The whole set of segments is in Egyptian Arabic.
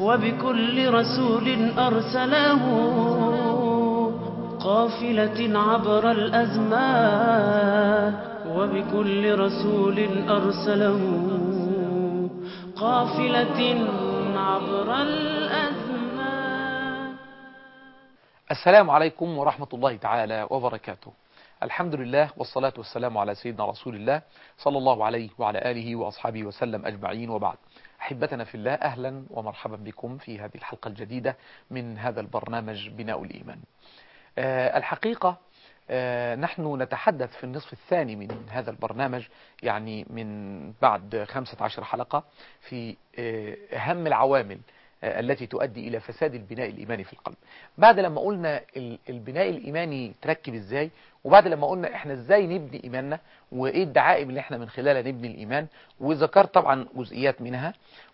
وبكل رسول أرسله قافلة عبر الأزمان وبكل رسول أرسله قافلة عبر الأزمان السلام عليكم ورحمة الله تعالى وبركاته الحمد لله والصلاة والسلام على سيدنا رسول الله صلى الله عليه وعلى آله وأصحابه وسلم أجمعين وبعد أحبتنا في الله أهلا ومرحبا بكم في هذه الحلقة الجديدة من هذا البرنامج بناء الإيمان أه الحقيقة أه نحن نتحدث في النصف الثاني من هذا البرنامج يعني من بعد 15 حلقة في أه أهم العوامل التي تؤدي إلى فساد البناء الإيماني في القلب بعد لما قلنا البناء الإيماني تركب إزاي وبعد لما قلنا إحنا إزاي نبني إيماننا وإيه الدعائم اللي إحنا من خلالها نبني الإيمان وذكرت طبعا جزئيات منها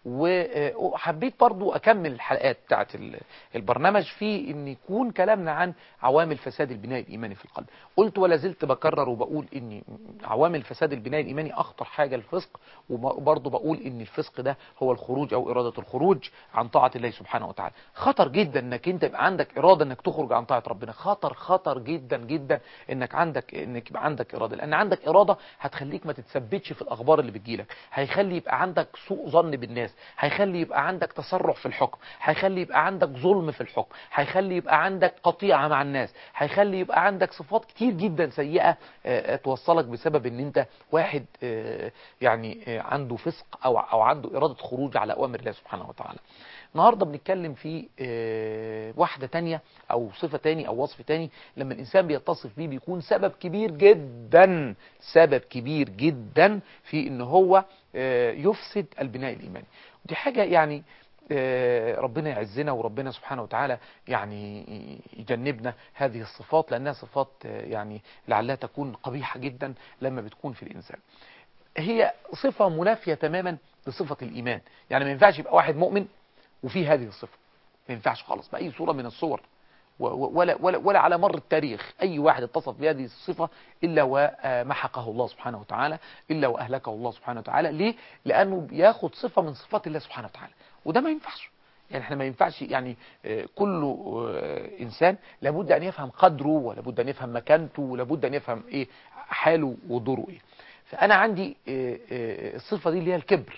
وحبيت برضو أكمل الحلقات بتاعت البرنامج في أن يكون كلامنا عن عوامل فساد البناء الإيماني في القلب قلت ولا زلت بكرر وبقول أن عوامل فساد البناء الإيماني أخطر حاجة الفسق وبرضو بقول أن الفسق ده هو الخروج أو إرادة الخروج عن طاعة الله سبحانه وتعالى خطر جدا أنك أنت يبقى عندك إرادة أنك تخرج عن طاعة ربنا خطر خطر جدا جدا أنك عندك أنك يبقى عندك إرادة لأن عندك إرادة هتخليك ما تتثبتش في الأخبار اللي بتجيلك هيخلي يبقى عندك سوء ظن بالناس هيخلي يبقى عندك تسرع في الحكم هيخلي يبقى عندك ظلم في الحكم هيخلي يبقى عندك قطيعة مع الناس هيخلي يبقى عندك صفات كتير جدا سيئة توصلك بسبب ان انت واحد يعني عنده فسق او او عنده إرادة خروج على أوامر الله سبحانه وتعالى النهاردة بنتكلم في واحدة تانية او صفة تاني او وصف تاني لما الانسان بيتصف بيه بيكون سبب كبير جدا سبب كبير جدا في ان هو يفسد البناء الايماني ودي حاجة يعني ربنا يعزنا وربنا سبحانه وتعالى يعني يجنبنا هذه الصفات لأنها صفات يعني لعلها تكون قبيحة جدا لما بتكون في الإنسان هي صفة منافية تماما لصفة الإيمان يعني ما ينفعش يبقى واحد مؤمن وفيه هذه الصفة ما ينفعش خالص بأي صورة من الصور ولا, ولا, ولا على مر التاريخ أي واحد اتصف بهذه الصفة إلا ومحقه الله سبحانه وتعالى إلا وأهلكه الله سبحانه وتعالى ليه؟ لأنه بياخد صفة من صفات الله سبحانه وتعالى وده ما ينفعش يعني احنا ما ينفعش يعني كل إنسان لابد أن يفهم قدره ولابد أن يفهم مكانته ولابد أن يفهم إيه حاله ودوره إيه فأنا عندي الصفة دي اللي هي الكبر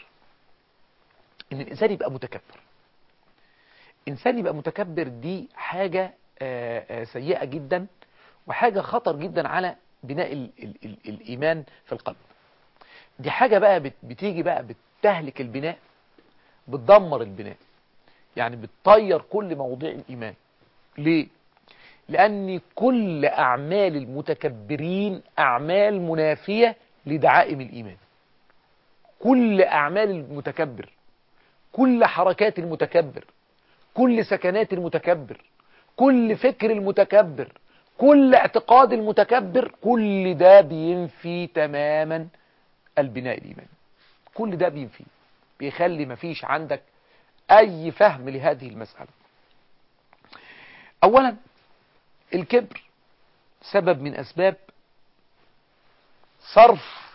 إن الإنسان يبقى متكبر إنسان يبقى متكبر دي حاجة سيئة جدا وحاجة خطر جدا على بناء ال ال ال الإيمان في القلب دي حاجة بقى بتيجي بقى بتهلك البناء بتدمر البناء يعني بتطير كل مواضيع الإيمان ليه؟ لأن كل أعمال المتكبرين أعمال منافية لدعائم الإيمان كل أعمال المتكبر كل حركات المتكبر كل سكنات المتكبر كل فكر المتكبر كل اعتقاد المتكبر كل ده بينفي تماما البناء الإيماني كل ده بينفي بيخلي مفيش عندك أي فهم لهذه المسألة أولا الكبر سبب من أسباب صرف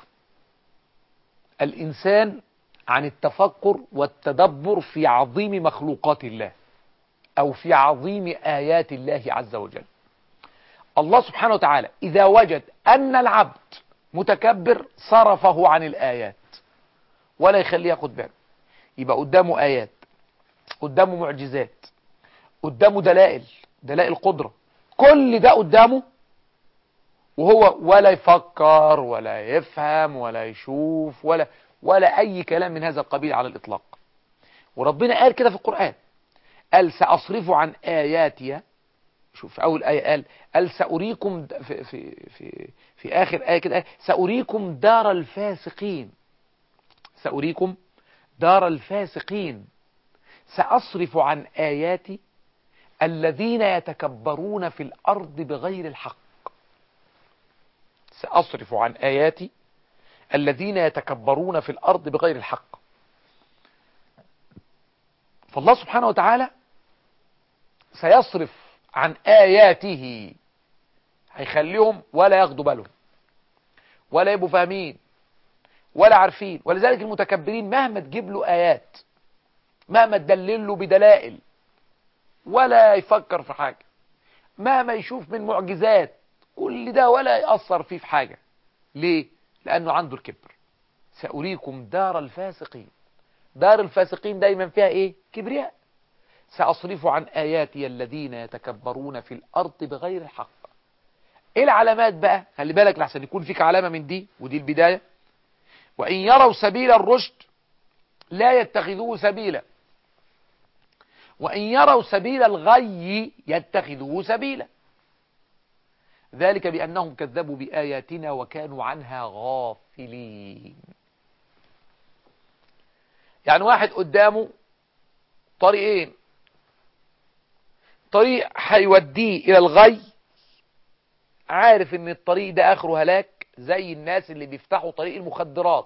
الإنسان عن التفكر والتدبر في عظيم مخلوقات الله أو في عظيم آيات الله عز وجل الله سبحانه وتعالى إذا وجد أن العبد متكبر صرفه عن الآيات ولا يخليه ياخد باله يبقى قدامه آيات قدامه معجزات قدامه دلائل دلائل قدرة كل ده قدامه وهو ولا يفكر ولا يفهم ولا يشوف ولا ولا أي كلام من هذا القبيل على الإطلاق وربنا قال كده في القرآن قال سأصرف عن آياتي شوف في أول آية قال قال سأريكم في, في, في, في آخر آية كده قال سأريكم دار الفاسقين سأريكم دار الفاسقين سأصرف عن آياتي الذين يتكبرون في الأرض بغير الحق سأصرف عن آياتي الذين يتكبرون في الأرض بغير الحق فالله سبحانه وتعالى سيصرف عن آياته هيخليهم ولا ياخدوا بالهم ولا يبقوا فاهمين ولا عارفين ولذلك المتكبرين مهما تجيب له آيات مهما تدلل له بدلائل ولا يفكر في حاجة مهما يشوف من معجزات كل ده ولا يأثر فيه في حاجة ليه؟ لأنه عنده الكبر سأريكم دار الفاسقين دار الفاسقين دايما فيها ايه؟ كبرياء سأصرف عن آياتي الذين يتكبرون في الأرض بغير الحق ايه العلامات بقى خلي بالك لحسن يكون فيك علامة من دي ودي البداية وإن يروا سبيل الرشد لا يتخذوه سبيلا وإن يروا سبيل الغي يتخذوه سبيلا ذلك بأنهم كذبوا بآياتنا وكانوا عنها غافلين يعني واحد قدامه طريقين طريق هيوديه إلى الغي عارف ان الطريق ده اخره هلاك زي الناس اللي بيفتحوا طريق المخدرات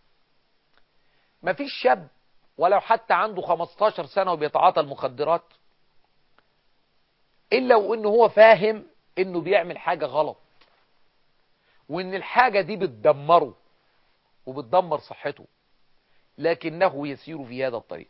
مفيش شاب ولو حتى عنده 15 سنة وبيتعاطى المخدرات إلا وإنه هو فاهم إنه بيعمل حاجة غلط وإن الحاجة دي بتدمره وبتدمر صحته لكنه يسير في هذا الطريق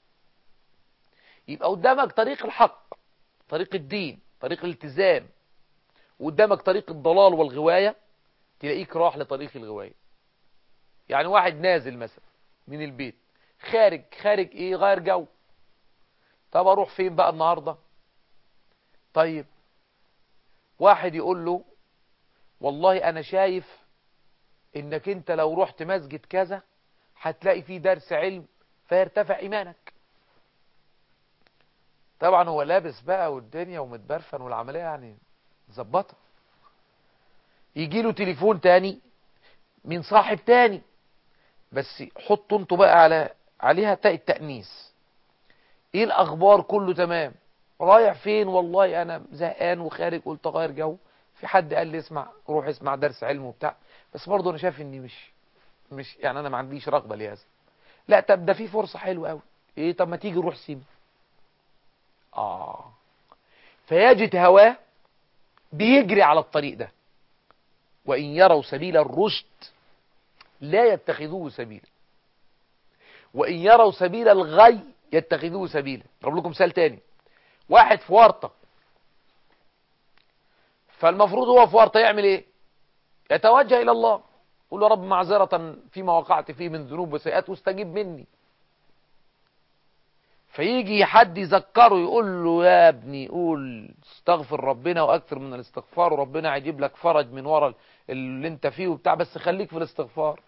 يبقى قدامك طريق الحق طريق الدين طريق الالتزام وقدامك طريق الضلال والغواية تلاقيك راح لطريق الغواية يعني واحد نازل مثلا من البيت خارج خارج ايه غير جو طب اروح فين بقى النهاردة طيب واحد يقول له والله انا شايف انك انت لو رحت مسجد كذا هتلاقي فيه درس علم فيرتفع ايمانك طبعا هو لابس بقى والدنيا ومتبرفن والعملية يعني ظبطها يجي له تليفون تاني من صاحب تاني بس حطوا انتوا بقى على عليها تاء التأنيس ايه الاخبار كله تمام رايح فين والله انا زهقان وخارج قلت اغير جو في حد قال لي اسمع روح اسمع درس علم وبتاع بس برضه انا شايف اني مش مش يعني انا ما عنديش رغبه لهذا لا طب ده في فرصه حلوه قوي ايه طب ما تيجي نروح سيما اه فيجد هواه بيجري على الطريق ده وإن يروا سبيل الرشد لا يتخذوه سبيلا وإن يروا سبيل الغي يتخذوه سبيلا اضرب لكم مثال تاني واحد في ورطة فالمفروض هو في ورطة يعمل ايه يتوجه إلى الله يقول له رب معذرة فيما وقعت فيه من ذنوب وسيئات واستجيب مني فيجي حد يذكره يقول له يا ابني قول استغفر ربنا واكثر من الاستغفار وربنا هيجيب لك فرج من ورا اللي انت فيه وبتاع بس خليك في الاستغفار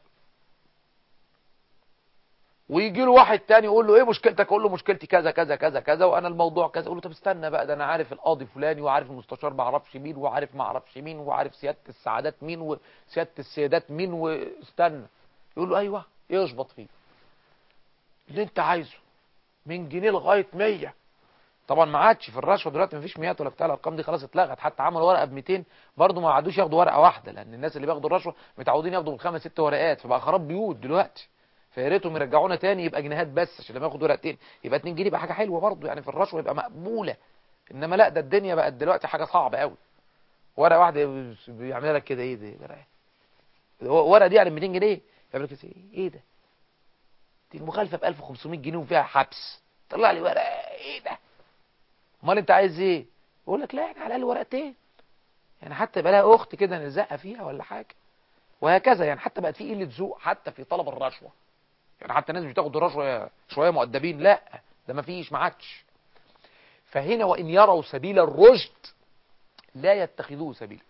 ويجي له واحد تاني يقول له ايه مشكلتك يقول له مشكلتي كذا كذا كذا كذا وانا الموضوع كذا يقول له طب استنى بقى ده انا عارف القاضي فلاني وعارف المستشار ما اعرفش مين وعارف ما اعرفش مين وعارف سياده السعادات مين وسياده السيادات مين واستنى يقول له ايوه يشبط فيه اللي انت عايزه من جنيه لغايه 100 طبعا ما عادش في الرشوه دلوقتي ما فيش 100 ولا بتاع الارقام دي خلاص اتلغت حتى عملوا ورقه ب 200 برضه ما عادوش ياخدوا ورقه واحده لان الناس اللي بياخدوا الرشوه متعودين ياخدوا بالخمس ست ورقات فبقى خراب بيوت دلوقتي فيا ريتهم يرجعونا تاني يبقى جنيهات بس عشان لما ياخد ورقتين يبقى 2 جنيه يبقى حاجه حلوه برضه يعني في الرشوه يبقى مقبوله انما لا ده الدنيا بقت دلوقتي حاجه صعبه قوي ورقه واحده بيعمل لك كده ايه ده ورقه دي يعني 200 جنيه يعمل لك ايه ده دي المخالفه ب 1500 جنيه وفيها حبس طلع لي ورقه ايه ده امال انت عايز ايه يقول لك لا يعني على الاقل ورقتين يعني حتى يبقى لها اخت كده نلزقها فيها ولا حاجه وهكذا يعني حتى بقت في قله ذوق حتى في طلب الرشوه يعني حتى الناس مش بتاخد الرشوه شويه مؤدبين لا ده ما فيش ما عادش فهنا وان يروا سبيل الرشد لا يتخذوه سبيلا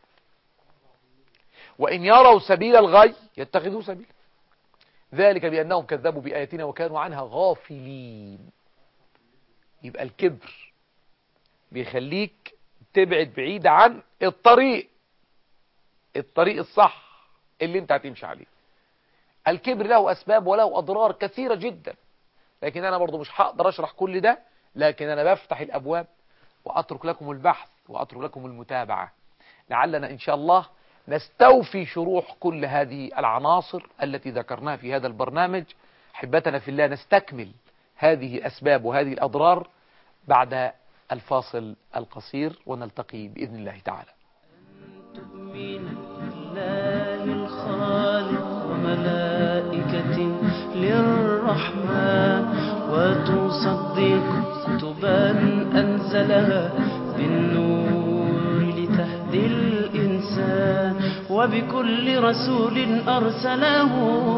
وان يروا سبيل الغي يتخذوه سبيلا ذلك بانهم كذبوا باياتنا وكانوا عنها غافلين يبقى الكبر بيخليك تبعد بعيد عن الطريق الطريق الصح اللي انت هتمشي عليه الكبر له اسباب وله اضرار كثيرة جدا لكن انا برضو مش هقدر اشرح كل ده لكن انا بفتح الابواب واترك لكم البحث واترك لكم المتابعة لعلنا ان شاء الله نستوفي شروح كل هذه العناصر التي ذكرناها في هذا البرنامج حبتنا في الله نستكمل هذه الأسباب وهذه الأضرار بعد الفاصل القصير ونلتقي بإذن الله تعالى تؤمن بالله الخالق وملائكته للرحمن الرحمن وتصدق كتبا أنزلها بالنور لتهدي الإنسان وبكل رسول أرسله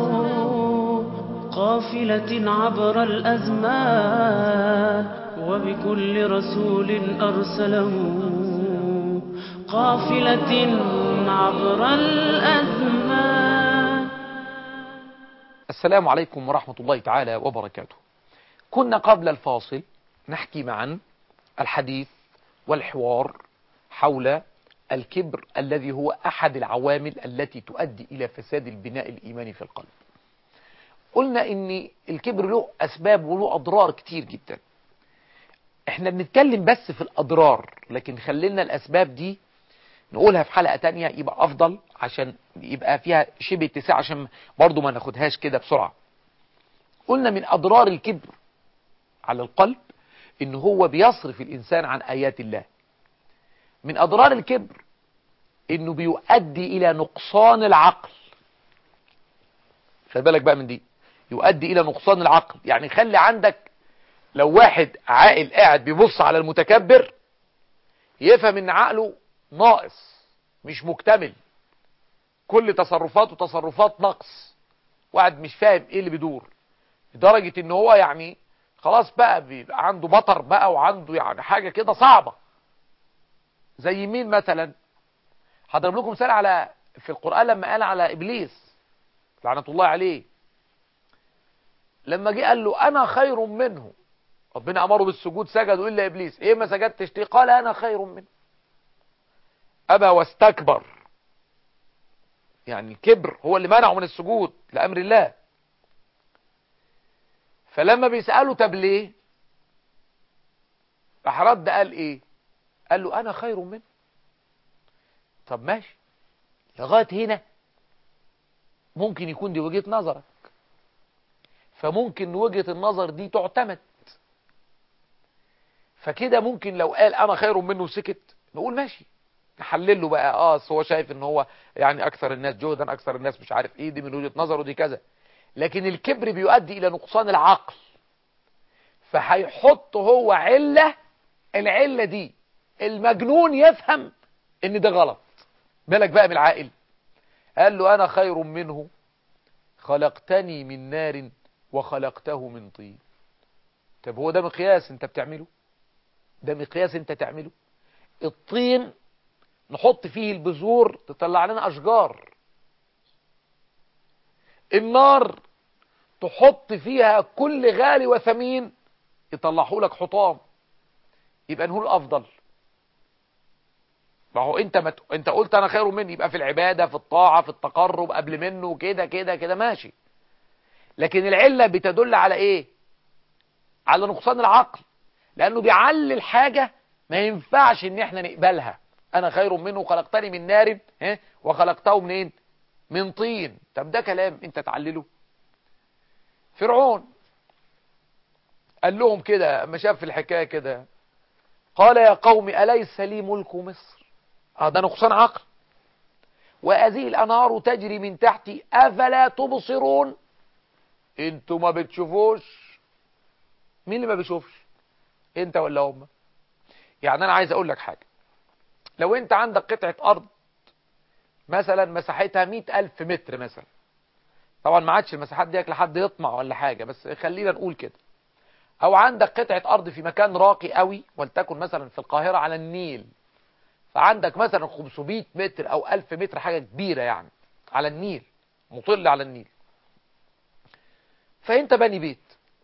قافلة عبر الأزمان وبكل رسول أرسله قافلة عبر الأزمان السلام عليكم ورحمة الله تعالى وبركاته كنا قبل الفاصل نحكي معا الحديث والحوار حول الكبر الذي هو أحد العوامل التي تؤدي إلى فساد البناء الإيماني في القلب قلنا ان الكبر له أسباب وله أضرار كتير جدا احنا بنتكلم بس في الأضرار لكن خلينا الأسباب دي نقولها في حلقة تانية يبقى أفضل عشان يبقى فيها شبه اتساع عشان برضو ما ناخدهاش كده بسرعة قلنا من أضرار الكبر على القلب إن هو بيصرف الإنسان عن آيات الله من أضرار الكبر إنه بيؤدي إلى نقصان العقل خلي بالك بقى من دي يؤدي إلى نقصان العقل يعني خلي عندك لو واحد عاقل قاعد بيبص على المتكبر يفهم إن عقله ناقص مش مكتمل كل تصرفاته تصرفات نقص واحد مش فاهم ايه اللي بيدور لدرجة ان هو يعني خلاص بقى بيبقى عنده بطر بقى وعنده يعني حاجة كده صعبة زي مين مثلا هضرب لكم مثال على في القرآن لما قال على ابليس لعنة الله عليه لما جه قال له انا خير منه ربنا امره بالسجود سجدوا الا ابليس ايه ما سجدتش ليه قال انا خير منه أبى واستكبر يعني الكبر هو اللي منعه من السجود لأمر الله فلما بيسأله طب ليه راح رد قال ايه قال له انا خير منه طب ماشي لغاية هنا ممكن يكون دي وجهة نظرك فممكن وجهة النظر دي تعتمد فكده ممكن لو قال انا خير منه وسكت نقول ماشي نحلل له بقى اه هو شايف ان هو يعني اكثر الناس جهدا اكثر الناس مش عارف ايه دي من وجهة نظره دي كذا لكن الكبر بيؤدي الى نقصان العقل فهيحط هو علة العلة دي المجنون يفهم ان ده غلط بالك بقى من العاقل قال له انا خير منه خلقتني من نار وخلقته من طين طب هو ده مقياس انت بتعمله ده مقياس انت تعمله الطين نحط فيه البذور تطلع لنا أشجار النار تحط فيها كل غالي وثمين يطلعه لك حطام يبقى نقول الأفضل ما هو انت مت... انت قلت انا خير مني يبقى في العبادة في الطاعة في التقرب قبل منه كده كده كده ماشي لكن العلة بتدل على ايه على نقصان العقل لانه بيعلل حاجة ما ينفعش ان احنا نقبلها انا خير منه خلقتني من نار وخلقته منين من طين طب ده كلام انت تعلله فرعون قال لهم كده اما شاف الحكايه كده قال يا قوم اليس لي ملك مصر اه ده نقصان عقل وهذه الانهار تجري من تحتي افلا تبصرون انتوا ما بتشوفوش مين اللي ما بيشوفش انت ولا هم يعني انا عايز اقول لك حاجه لو انت عندك قطعة ارض مثلا مساحتها مئة الف متر مثلا طبعا ما عادش المساحات دي لحد يطمع ولا حاجة بس خلينا نقول كده او عندك قطعة ارض في مكان راقي قوي ولتكن مثلا في القاهرة على النيل فعندك مثلا 500 متر او 1000 متر حاجة كبيرة يعني على النيل مطل على النيل فانت بني بيت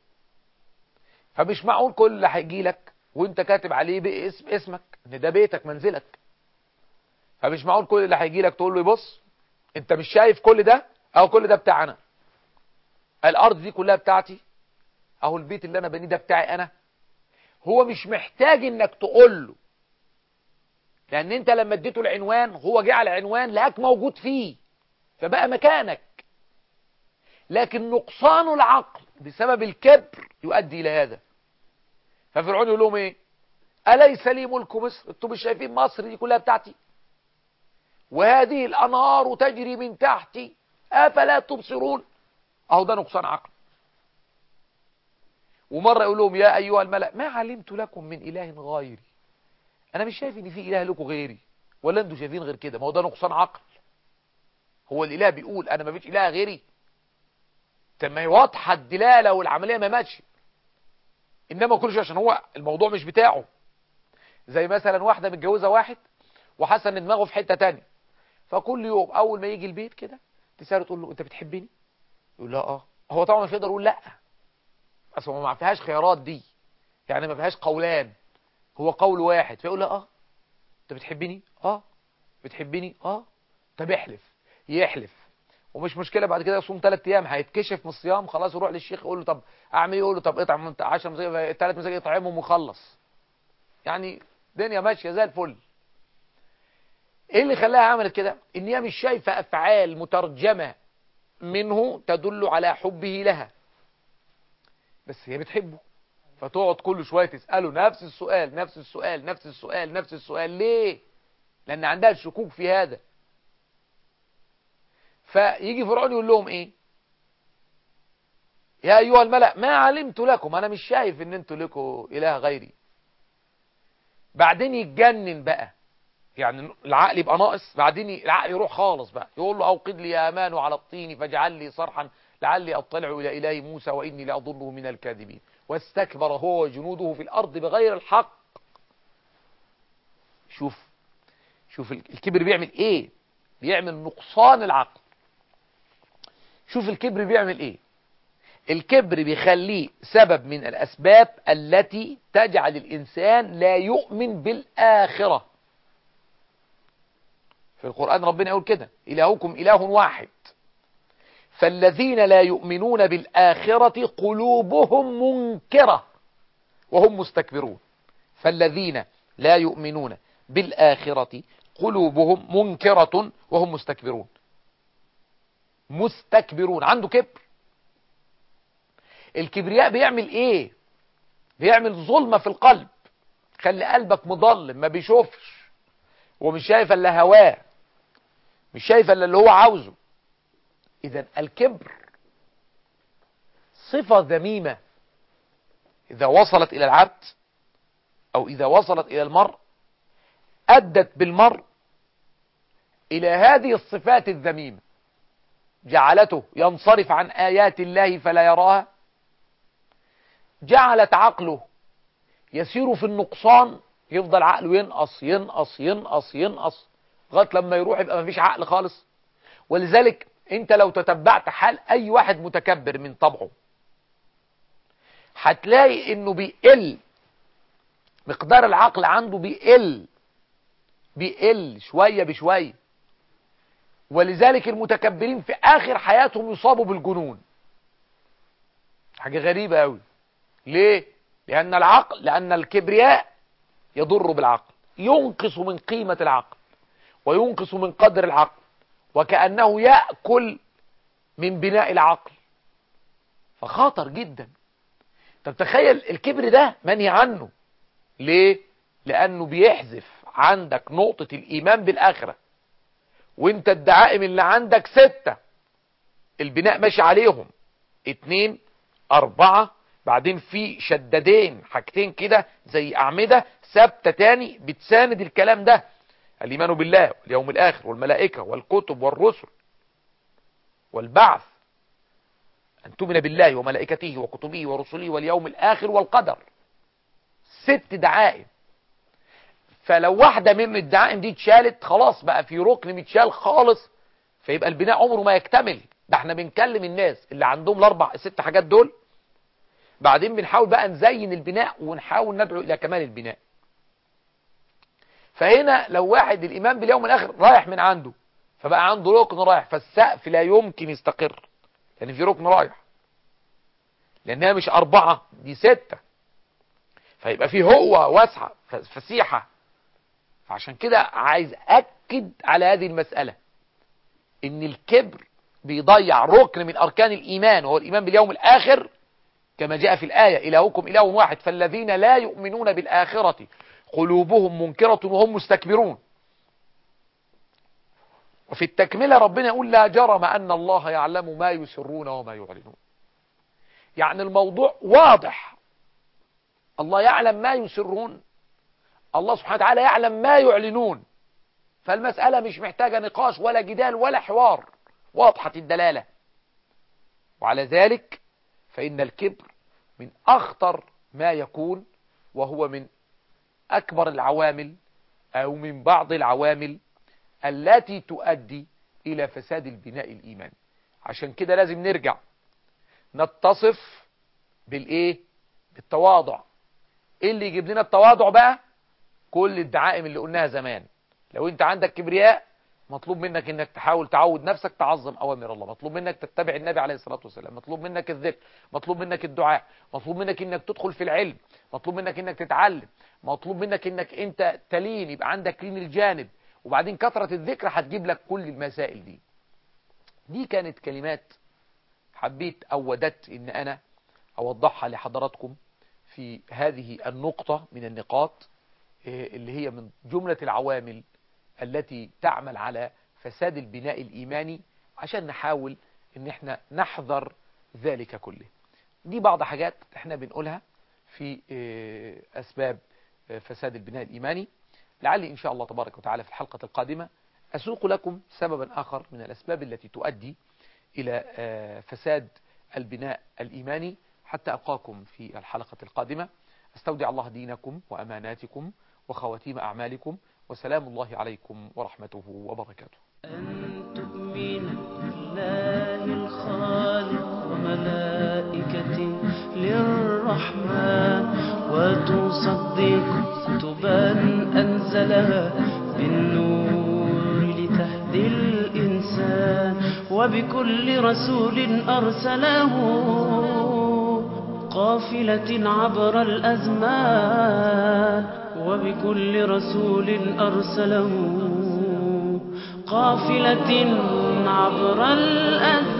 فمش معقول كل اللي هيجي لك وانت كاتب عليه باسم اسمك ان ده بيتك منزلك فمش معقول كل اللي هيجي لك تقول له بص انت مش شايف كل ده او كل ده بتاعنا الارض دي كلها بتاعتي اهو البيت اللي انا بنيه ده بتاعي انا هو مش محتاج انك تقول له لان انت لما اديته العنوان هو جه على العنوان لقاك موجود فيه فبقى مكانك لكن نقصان العقل بسبب الكبر يؤدي الى هذا ففرعون يقول لهم ايه أليس لي ملك مصر انتم مش شايفين مصر دي كلها بتاعتي وهذه الأنهار تجري من تحتي أفلا تبصرون أهو ده نقصان عقل ومرة يقول لهم يا أيها الملأ ما علمت لكم من إله غيري أنا مش شايف إن في إله لكم غيري ولا أنتوا شايفين غير كده ما هو ده نقصان عقل هو الإله بيقول أنا ما فيش إله غيري طب ما هي واضحة الدلالة والعملية ما ماشي إنما كل شيء عشان هو الموضوع مش بتاعه زي مثلا واحدة متجوزة واحد وحاسة ان دماغه في حتة تانية فكل يوم اول ما يجي البيت كده تسأله تقول له انت بتحبني يقول لها اه هو طبعا مش هيقدر يقول لا اصل ما فيهاش خيارات دي يعني ما فيهاش قولان هو قول واحد فيقول لها اه انت بتحبني اه بتحبني اه طب احلف يحلف ومش مشكلة بعد كده يصوم ثلاث ايام هيتكشف من الصيام خلاص يروح للشيخ يقول له طب اعمل ايه يقول له طب اطعم 10 مساجين ثلاث مساجين اطعمهم وخلص يعني الدنيا ماشية زي الفل ايه اللي خلاها عملت كده ان هي مش شايفة افعال مترجمة منه تدل على حبه لها بس هي بتحبه فتقعد كل شوية تسأله نفس السؤال نفس السؤال نفس السؤال نفس السؤال ليه لان عندها الشكوك في هذا فيجي فرعون يقول لهم ايه يا ايها الملأ ما علمت لكم انا مش شايف ان انتوا لكم اله غيري بعدين يتجنن بقى يعني العقل يبقى ناقص بعدين العقل يروح خالص بقى يقول له اوقد لي يا امان على الطين فاجعل لي صرحا لعلي اطلع الى اله موسى واني لاظنه من الكاذبين واستكبر هو وجنوده في الارض بغير الحق شوف شوف الكبر بيعمل ايه بيعمل نقصان العقل شوف الكبر بيعمل ايه الكبر بيخليه سبب من الأسباب التي تجعل الإنسان لا يؤمن بالآخرة في القرآن ربنا يقول كده إلهكم إله واحد فالذين لا يؤمنون بالآخرة قلوبهم منكرة وهم مستكبرون فالذين لا يؤمنون بالآخرة قلوبهم منكرة وهم مستكبرون مستكبرون عنده كبر الكبرياء بيعمل ايه بيعمل ظلمة في القلب خلي قلبك مضلم ما بيشوفش ومش شايف الا هواه مش شايف الا اللي هو عاوزه اذا الكبر صفة ذميمة اذا وصلت الى العبد او اذا وصلت الى المرء ادت بالمرء الى هذه الصفات الذميمة جعلته ينصرف عن آيات الله فلا يراها جعلت عقله يسير في النقصان يفضل عقله ينقص ينقص ينقص ينقص لغايه لما يروح يبقى مفيش عقل خالص ولذلك انت لو تتبعت حال اي واحد متكبر من طبعه هتلاقي انه بيقل مقدار العقل عنده بيقل بيقل شوية بشوية ولذلك المتكبرين في اخر حياتهم يصابوا بالجنون حاجة غريبة قوي ليه لان العقل لان الكبرياء يضر بالعقل ينقص من قيمة العقل وينقص من قدر العقل وكأنه يأكل من بناء العقل فخطر جدا طب تخيل الكبر ده منهي عنه ليه لانه بيحذف عندك نقطة الايمان بالاخرة وانت الدعائم اللي عندك ستة البناء ماشي عليهم اتنين اربعة بعدين في شدادين حاجتين كده زي اعمدة ثابتة تاني بتساند الكلام ده الايمان بالله واليوم الاخر والملائكة والكتب والرسل والبعث أن تؤمن بالله وملائكته وكتبه ورسله واليوم الآخر والقدر ست دعائم فلو واحدة من الدعائم دي اتشالت خلاص بقى في ركن متشال خالص فيبقى البناء عمره ما يكتمل ده احنا بنكلم الناس اللي عندهم الاربع الست حاجات دول بعدين بنحاول بقى نزين البناء ونحاول ندعو الى كمال البناء فهنا لو واحد الايمان باليوم الاخر رايح من عنده فبقى عنده ركن رايح فالسقف لا يمكن يستقر لان في ركن رايح لانها مش اربعة دي ستة فيبقى في هو واسعة فسيحة فعشان كده عايز اكد على هذه المسألة ان الكبر بيضيع ركن من اركان الايمان وهو الايمان باليوم الاخر كما جاء في الآية إلهكم إله واحد فالذين لا يؤمنون بالآخرة قلوبهم منكرة وهم مستكبرون وفي التكملة ربنا يقول لا جرم أن الله يعلم ما يسرون وما يعلنون يعني الموضوع واضح الله يعلم ما يسرون الله سبحانه وتعالى يعلم ما يعلنون فالمسألة مش محتاجة نقاش ولا جدال ولا حوار واضحة الدلالة وعلى ذلك فإن الكبر من أخطر ما يكون وهو من أكبر العوامل أو من بعض العوامل التي تؤدي إلى فساد البناء الإيماني عشان كده لازم نرجع نتصف بالإيه بالتواضع إيه اللي يجيب لنا التواضع بقى كل الدعائم اللي قلناها زمان لو انت عندك كبرياء مطلوب منك انك تحاول تعود نفسك تعظم اوامر الله مطلوب منك تتبع النبي عليه الصلاة والسلام مطلوب منك الذكر مطلوب منك الدعاء مطلوب منك انك تدخل في العلم مطلوب منك انك تتعلم مطلوب منك انك انت تلين يبقى عندك لين الجانب وبعدين كثرة الذكر هتجيب لك كل المسائل دي دي كانت كلمات حبيت او وددت ان انا اوضحها لحضراتكم في هذه النقطة من النقاط اللي هي من جملة العوامل التي تعمل على فساد البناء الإيماني عشان نحاول ان احنا نحذر ذلك كله دي بعض حاجات احنا بنقولها في أسباب فساد البناء الإيماني لعلي إن شاء الله تبارك وتعالى في الحلقة القادمة أسوق لكم سببا آخر من الأسباب التي تؤدي إلى فساد البناء الإيماني حتى ألقاكم في الحلقة القادمة استودع الله دينكم وأماناتكم وخواتيم أعمالكم وسلام الله عليكم ورحمته وبركاته أن تؤمن بالله الخالق وملائكته للرحمن وتصدق كتبا أنزلها بالنور لتهدي الإنسان وبكل رسول أرسله قافلة عبر الأزمان وبكل رسول أرسله قافلة عبر الأزمان